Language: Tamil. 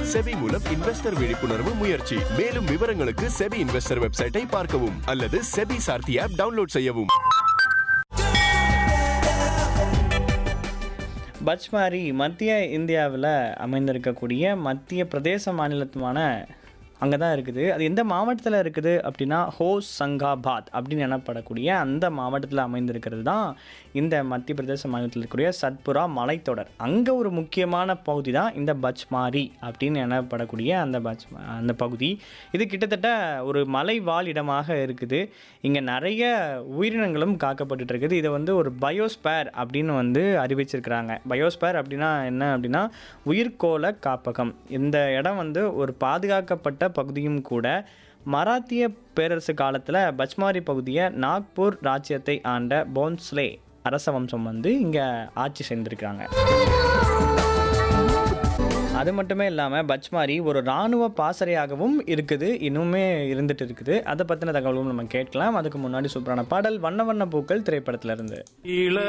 செபி மூலம் இன்வெஸ்டர் விழிப்புணர்வு முயற்சி மேலும் விவரங்களுக்கு செபி இன்வெஸ்டர் வெப்சைட்டை பார்க்கவும் அல்லது செபி சார்த்தி ஆப் டவுன்லோட் செய்யவும் பச்மாரி மத்திய இந்தியாவில் அமைந்திருக்கக்கூடிய மத்திய பிரதேச மாநிலத்துமான அங்கே தான் இருக்குது அது எந்த மாவட்டத்தில் இருக்குது அப்படின்னா ஹோஸ் சங்காபாத் அப்படின்னு எனப்படக்கூடிய அந்த மாவட்டத்தில் அமைந்திருக்கிறது தான் இந்த மத்திய பிரதேச மாநிலத்தில் இருக்கக்கூடிய சத்புரா மலைத்தொடர் அங்கே ஒரு முக்கியமான பகுதி தான் இந்த பச்மாரி அப்படின்னு எனப்படக்கூடிய அந்த பச் அந்த பகுதி இது கிட்டத்தட்ட ஒரு மலை வாழிடமாக இருக்குது இங்கே நிறைய உயிரினங்களும் காக்கப்பட்டுட்டு இருக்குது இதை வந்து ஒரு பயோஸ்பேர் அப்படின்னு வந்து அறிவிச்சிருக்கிறாங்க பயோஸ்பேர் அப்படின்னா என்ன அப்படின்னா உயிர்கோள காப்பகம் இந்த இடம் வந்து ஒரு பாதுகாக்கப்பட்ட பகுதியும் கூட மராத்திய பேரரசு காலத்தில் பச்மாரி பகுதியை நாக்பூர் ராஜ்யத்தை ஆண்ட போன்ஸ்லே அரச வம்சம் வந்து இங்கே ஆட்சி செய்திருக்கிறாங்க அது மட்டுமே இல்லாமல் பச்மாரி ஒரு இராணுவ பாசறையாகவும் இருக்குது இன்னுமே இருந்துட்டு இருக்குது அதை பற்றின தகவலும் நம்ம கேட்கலாம் அதுக்கு முன்னாடி சூப்பரான பாடல் வண்ண வண்ண பூக்கள் திரைப்படத்துல இருந்து இள